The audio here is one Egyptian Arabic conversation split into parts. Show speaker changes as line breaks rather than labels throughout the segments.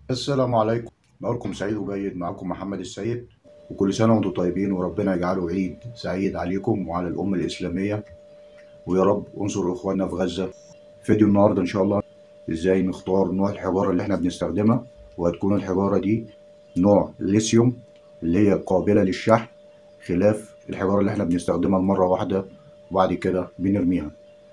السلام عليكم نهاركم سعيد وجيد معكم محمد السيد وكل سنة وانتم طيبين وربنا يجعله عيد سعيد عليكم وعلى الأمة الإسلامية ويا رب انصر إخواننا في غزة فيديو النهاردة إن شاء الله إزاي نختار نوع الحجارة اللي إحنا بنستخدمها وهتكون الحجارة دي نوع ليثيوم اللي هي قابلة للشحن خلاف الحجارة اللي إحنا بنستخدمها مرة واحدة وبعد كده بنرميها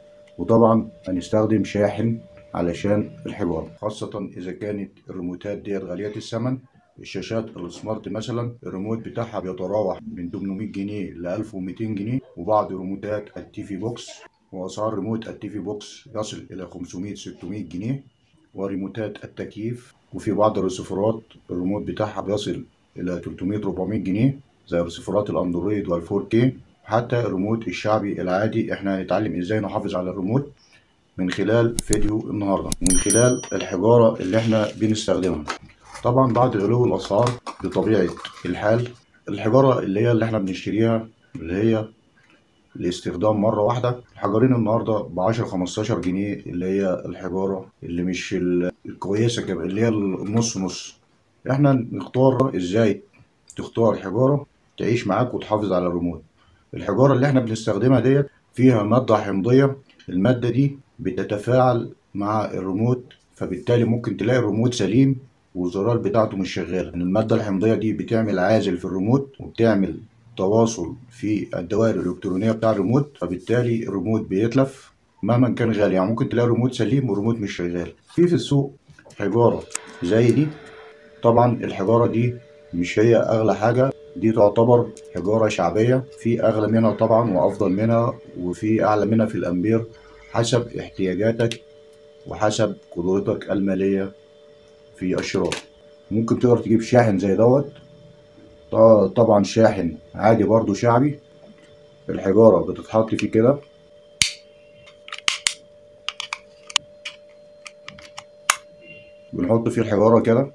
وطبعا هنستخدم شاحن علشان الحجارة خاصة إذا كانت الريموتات ديت غالية الثمن الشاشات السمارت مثلا الريموت بتاعها بيتراوح من 800 جنيه ل 1200 جنيه وبعض ريموتات التيفي بوكس وأسعار ريموت التيفي بوكس يصل إلى 500 600 جنيه وريموتات التكييف وفي بعض الرسيفرات الريموت بتاعها بيصل إلى 300 400 جنيه زي رسيفرات الأندرويد وال 4K حتى الريموت الشعبي العادي احنا هنتعلم ازاي نحافظ على الريموت من خلال فيديو النهارده من خلال الحجاره اللي احنا بنستخدمها طبعا بعد غلو الاسعار بطبيعه الحال الحجاره اللي هي اللي احنا بنشتريها اللي هي لاستخدام مره واحده الحجارين النهارده ب 10 15 جنيه اللي هي الحجاره اللي مش ال- الكويسه كمان اللي هي النص نص احنا نختار ازاي تختار حجاره تعيش معاك وتحافظ على الريموت الحجاره اللي احنا بنستخدمها ديت فيها ماده حمضيه الماده دي بتتفاعل مع الريموت فبالتالي ممكن تلاقي الريموت سليم والزرار بتاعته مش شغاله الماده الحمضيه دي بتعمل عازل في الريموت وبتعمل تواصل في الدوائر الالكترونيه بتاع الريموت فبالتالي الريموت بيتلف مهما كان غالي يعني ممكن تلاقي الريموت سليم والريموت مش شغال في في السوق حجاره زي دي طبعا الحجاره دي مش هي اغلى حاجه دي تعتبر حجاره شعبيه في اغلى منها طبعا وافضل منها وفي اعلى منها في الامبير حسب احتياجاتك وحسب قدرتك الماليه في الشراء ممكن تقدر تجيب شاحن زي دوت ط- طبعا شاحن عادي برضو شعبي الحجاره بتتحط فيه كده بنحط فيه الحجاره كده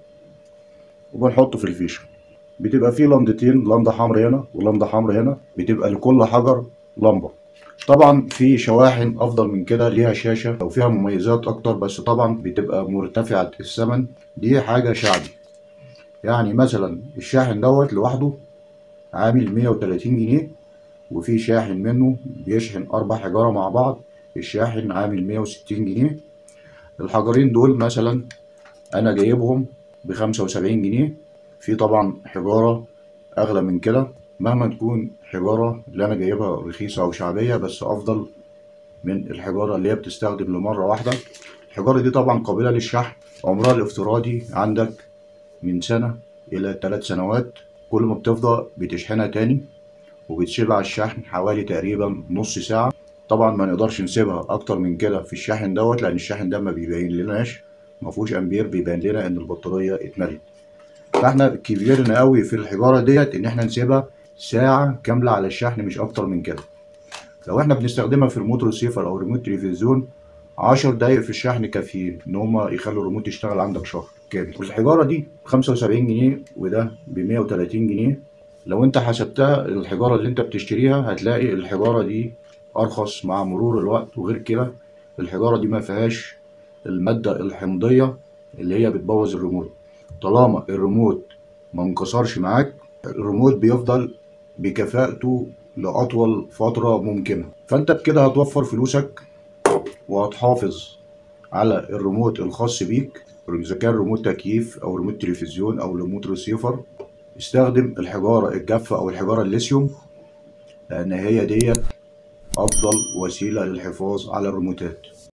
وبنحطه في الفيشه بتبقى فيه لمضتين لمضة حمراء هنا ولمضة حمراء هنا بتبقى لكل حجر لمبة طبعا في شواحن افضل من كده ليها شاشة وفيها مميزات اكتر بس طبعا بتبقى مرتفعة الثمن دي حاجة شعبي يعني مثلا الشاحن دوت لوحده عامل 130 جنيه وفي شاحن منه بيشحن اربع حجارة مع بعض الشاحن عامل 160 جنيه الحجرين دول مثلا انا جايبهم ب 75 جنيه في طبعا حجارة أغلى من كده مهما تكون حجارة اللي أنا جايبها رخيصة أو شعبية بس أفضل من الحجارة اللي هي بتستخدم لمرة واحدة الحجارة دي طبعا قابلة للشحن عمرها الافتراضي عندك من سنة إلى ثلاث سنوات كل ما بتفضى بتشحنها تاني وبتسيبها على الشحن حوالي تقريبا نص ساعة طبعا ما نقدرش نسيبها أكتر من كده في الشاحن دوت لأن الشاحن ده ما بيبين لناش مفهوش أمبير بيبين لنا إن البطارية اتملت فاحنا كبيرنا قوي في الحجاره ديت ان احنا نسيبها ساعه كامله على الشحن مش اكتر من كده لو احنا بنستخدمها في ريموت ريسيفر او ريموت تلفزيون 10 دقايق في الشحن كافيين ان هما يخلوا الريموت يشتغل عندك شهر كامل والحجاره دي 75 جنيه وده ب 130 جنيه لو انت حسبتها الحجاره اللي انت بتشتريها هتلاقي الحجاره دي ارخص مع مرور الوقت وغير كده الحجاره دي ما فيهاش الماده الحمضيه اللي هي بتبوظ الريموت طالما الريموت ما انكسرش معاك الريموت بيفضل بكفاءته لأطول فترة ممكنة فأنت بكده هتوفر فلوسك وهتحافظ على الريموت الخاص بيك إذا كان ريموت تكييف أو ريموت تلفزيون أو ريموت ريسيفر استخدم الحجارة الجافة أو الحجارة الليثيوم لأن هي ديت أفضل وسيلة للحفاظ على الريموتات